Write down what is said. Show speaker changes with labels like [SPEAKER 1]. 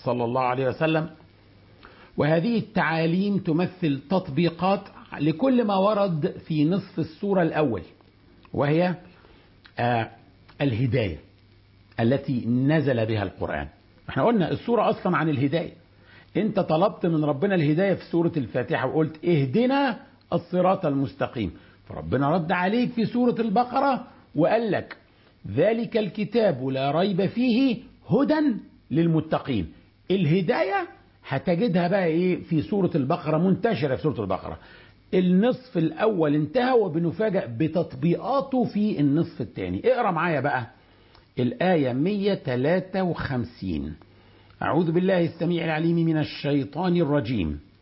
[SPEAKER 1] صلى الله عليه وسلم وهذه التعاليم تمثل تطبيقات لكل ما ورد في نصف السورة الأول وهي آه الهداية التي نزل بها القرآن احنا قلنا السورة أصلا عن الهداية انت طلبت من ربنا الهداية في سورة الفاتحة وقلت اهدنا الصراط المستقيم فربنا رد عليك في سورة البقرة وقال لك ذلك الكتاب لا ريب فيه هدى للمتقين الهداية هتجدها بقى ايه في سورة البقرة منتشرة في سورة البقرة النصف الأول انتهى وبنفاجأ بتطبيقاته في النصف الثاني اقرأ معايا بقى الآية 153 أعوذ بالله السميع العليم من الشيطان الرجيم